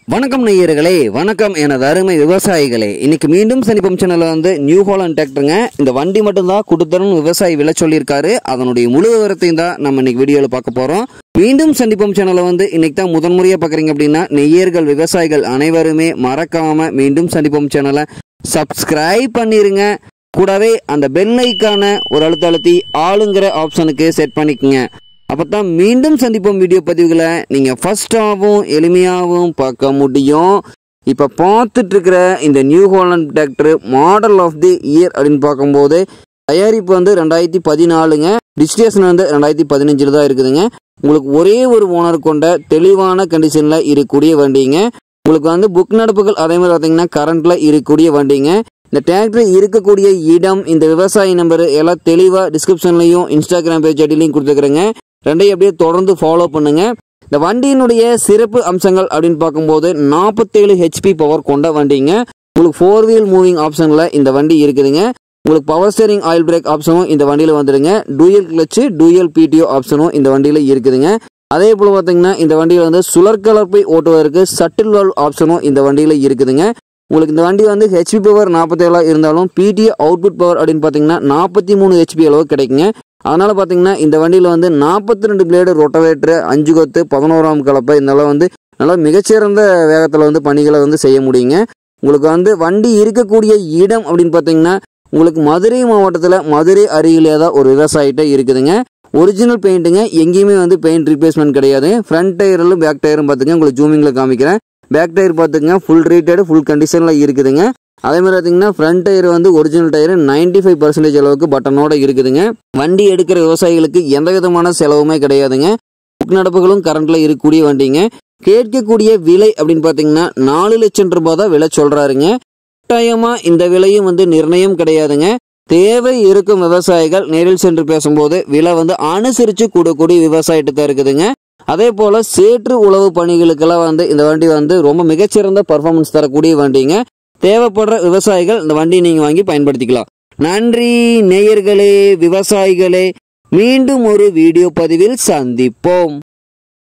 வணக்கம் நேயர்களே வணக்கம் எனது அருமை விவசாயிகளே இன்னைக்கு மீண்டும் சனிப்பம் சேனல்ல வந்து நியூ ஹாலண்ட் டிராக்டருங்க இந்த வண்டி மட்டும்தான் கொடுத்தரும் விவசாயி விலை சொல்லியிருக்காரு அதனுடைய முழு விவரத்தையும் தான் நம்ம இன்னைக்கு வீடியோவில் பார்க்க போறோம் மீண்டும் சந்திப்போம் சேனலை வந்து இன்னைக்கு தான் முதன்முறையாக பார்க்குறீங்க அப்படின்னா நெய்யர்கள் விவசாயிகள் அனைவருமே மறக்காம மீண்டும் சந்திப்போம் சேனலை சப்ஸ்கிரைப் பண்ணிருங்க கூடவே அந்த பெல் ஐக்கான ஒரு அழுத்த அழுத்தி ஆளுங்கிற ஆப்ஷனுக்கு செட் பண்ணிக்கங்க அப்பதான் மீண்டும் சந்திப்போம் வீடியோ பதிவுகளை நீங்கள் ஃபஸ்ட்டாகவும் எளிமையாகவும் பார்க்க முடியும் இப்போ பார்த்துட்டு இருக்கிற இந்த New Holland tractor model of the year அப்படின்னு பார்க்கும்போது தயாரிப்பு வந்து ரெண்டாயிரத்தி பதினாலுங்க டிஸ்டேஷன் வந்து ரெண்டாயிரத்தி பதினஞ்சில் தான் இருக்குதுங்க உங்களுக்கு ஒரே ஒரு ஓனர் கொண்ட தெளிவான கண்டிஷனில் இருக்கக்கூடிய வண்டிங்க உங்களுக்கு வந்து புக் நடப்புகள் அதே மாதிரி பார்த்தீங்கன்னா கரண்ட்ல இருக்கக்கூடிய வண்டிங்க இந்த டிராக்டர் இருக்கக்கூடிய இடம் இந்த விவசாய நம்பர் எல்லாம் தெளிவாக டிஸ்கிரிப்ஷன்லையும் இன்ஸ்டாகிராம் பேஜ் ஐடிலையும் கொடுத்துக்கிறேங்க ரெண்டையும் அப்படியே தொடர்ந்து ஃபாலோ பண்ணுங்க இந்த வண்டியினுடைய சிறப்பு அம்சங்கள் அப்படின்னு பார்க்கும்போது நாற்பத்தேழு ஹெச்பி பவர் கொண்ட வண்டிங்க உங்களுக்கு ஃபோர் வீல் மூவிங் ஆப்ஷனில் இந்த வண்டி இருக்குதுங்க உங்களுக்கு பவர் ஸ்டேரிங் ஆயில் பிரேக் ஆப்ஷனும் இந்த வண்டியில் வந்துடுங்க டூயல் கிளச்சு டூயல் பிடிஓ ஆப்ஷனும் இந்த வண்டியில் இருக்குதுங்க அதே போல் பார்த்தீங்கன்னா இந்த வண்டியில் வந்து சுழற் கலப்பை ஓட்டுவதற்கு சட்டில் வால்வ் ஆப்ஷனும் இந்த வண்டியில் இருக்குதுங்க உங்களுக்கு இந்த வண்டி வந்து ஹெச்பி பவர் நாற்பத்தேழா இருந்தாலும் பிடிஏ அவுட்புட் பவர் அப்படின்னு பார்த்தீங்கன்னா நாற்பத்தி மூணு ஹெச்பி அளவு கிடைக்குங்க அதனால பார்த்தீங்கன்னா இந்த வண்டியில் வந்து நாற்பத்தி ரெண்டு பிளேடு ரொட்டவேட்டர் அஞ்சு கொத்து பதினோராம் கலப்பை இதெல்லாம் வந்து நல்லா மிகச்சிறந்த வேகத்தில் வந்து பணிகளை வந்து செய்ய முடியுங்க உங்களுக்கு வந்து வண்டி இருக்கக்கூடிய இடம் அப்படின்னு பார்த்தீங்கன்னா உங்களுக்கு மதுரை மாவட்டத்தில் மதுரை அருகிலே தான் ஒரு விவசாயிட்ட இருக்குதுங்க ஒரிஜினல் பெயிண்ட்டுங்க எங்கேயுமே வந்து பெயிண்ட் ரீப்ளேஸ்மெண்ட் கிடையாது ஃப்ரண்ட் டயரிலும் பேக் டயரும் பார்த்துங்க உங்களுக்கு ஜூமிங்கில் காமிக்கிறேன் பேக் டயர் பார்த்துங்க ஃபுல் ரீட்டடு ஃபுல் கண்டிஷனில் இருக்குதுங்க அதே மாதிரி பார்த்தீங்கன்னா ஃப்ரண்ட் டயர் வந்து original tyre ninety five percentage அளவுக்கு பட்டனோட இருக்குதுங்க வண்டி எடுக்கிற விவசாயிகளுக்கு எந்த விதமான செலவுமே கிடையாதுங்க புக் நடப்புகளும் கரண்ட்ல இருக்கக்கூடிய வண்டிங்க கேட்கக்கூடிய விலை அப்படின்னு பார்த்தீங்கன்னா நாலு லட்சம் ரூபாய் தான் விலை சொல்றாருங்க கட்டாயமா இந்த விலையும் வந்து நிர்ணயம் கிடையாதுங்க தேவை இருக்கும் விவசாயிகள் நேரில் சென்று பேசும்போது விலை வந்து அனுசரித்து கூடக்கூடிய விவசாயிட்டு தான் இருக்குதுங்க அதே போல சேற்று உழவு பணிகளுக்கெல்லாம் வந்து இந்த வண்டி வந்து ரொம்ப மிகச்சிறந்த பர்ஃபார்மன்ஸ் தரக்கூடிய வண்டிங்க தேவைப்படுற விவசாயிகள் இந்த வண்டியை நீங்க வாங்கி பயன்படுத்திக்கலாம் நன்றி நேயர்களே விவசாயிகளே மீண்டும் ஒரு வீடியோ பதிவில் சந்திப்போம்